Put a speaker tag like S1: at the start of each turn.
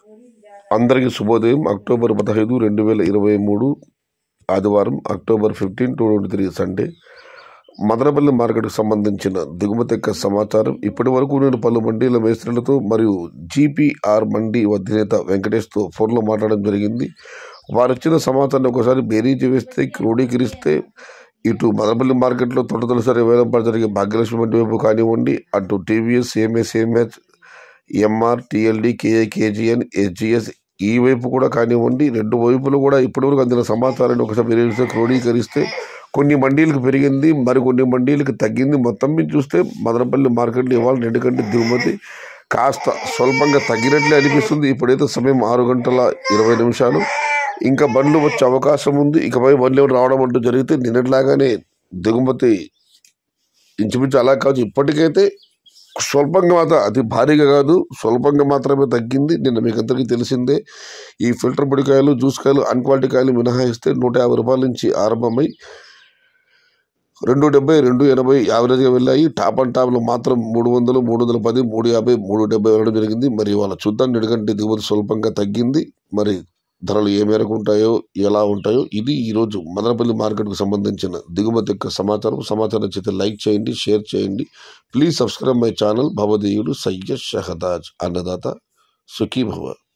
S1: అందరికీ శుభోదయం అక్టోబర్ పదహైదు రెండు వేల ఇరవై మూడు ఆదివారం October fifteen two twenty three Sunday Madanapalli మార్కెట్కు సంబంధించిన దిగుమతి యొక్క సమాచారం ఇప్పటి వరకు నేను పలు మండీల మేస్త్రులతో మరియు జీపీఆర్ మండీ అధినేత వెంకటేష్తో ఫోన్లో మాట్లాడడం జరిగింది వారు ఇచ్చిన సమాచారాన్ని ఒకసారి బేరీజు వేస్తే క్రోడీకరిస్తే ఇటు మదనపల్లి మార్కెట్లో తొలతొలిసారి వేలంపాటు జరిగే భాగ్యలక్ష్మి మండి వైపు కానివ్వండి అటు TVS AMS AMH MR TLD KA KGN SGS ఈ వైపు కూడా కానివ్వండి రెండు వైపులు కూడా ఇప్పటివరకు అందిన సమాచారాన్ని ఒకసారి పరిశీలిస్తే క్రోడీకరిస్తే కొన్ని మండీలకు పెరిగింది మరికొన్ని మండీలకు తగ్గింది మొత్తం మీద చూస్తే మదనపల్లి మార్కెట్లో ఇవాళ రెండు గంటల దిగుమతి కాస్త స్వల్పంగా తగ్గినట్లే అనిపిస్తుంది ఇప్పుడైతే సమయం ఆరు గంటల ఇరవై నిమిషాలు ఇంకా బండ్లు వచ్చే అవకాశం ఉంది ఇకపై బండ్లు ఏమైనా రావడం అంటూ జరిగితే నిన్నట్లాగానే దిగుమతి ఇంచుమించు అలా కావచ్చు ఇప్పటికైతే స్వల్పంగా మాత్రం అతి భారీగా కాదు స్వల్పంగా మాత్రమే తగ్గింది నిన్న మీకు అందరికీ తెలిసిందే ఈ ఫిల్టర్ పొడికాయలు జ్యూస్ కాయలు అన్క్వాలిటీ కాయలు మినహాయిస్తే నూట యాభై రూపాయల నుంచి ఆరంభమై రెండు డెబ్బై రెండు ఎనభై యావరేజ్గా వెళ్ళాయి టాప్ అండ్ టాప్లు మాత్రం మూడు వందలు మూడు వందల పది మూడు యాభై మూడు డెబ్బై వెళ్ళడం జరిగింది మరి వాళ్ళ చూద్దాం ఎందుకంటే దిగుమతి స్వల్పంగా తగ్గింది మరి ధరలు ఏ మేరకు ఉంటాయో ఎలా ఉంటాయో ఇది ఈరోజు మదనపల్లి మార్కెట్కు సంబంధించిన దిగుమతి యొక్క సమాచారం సమాచారం నచ్చితే లైక్ చేయండి షేర్ చేయండి ప్లీజ్ సబ్స్క్రైబ్ మై ఛానల్ భవదీయుడు సయ్యద్ షహదాజ్ అన్నదాత సుఖీ భవ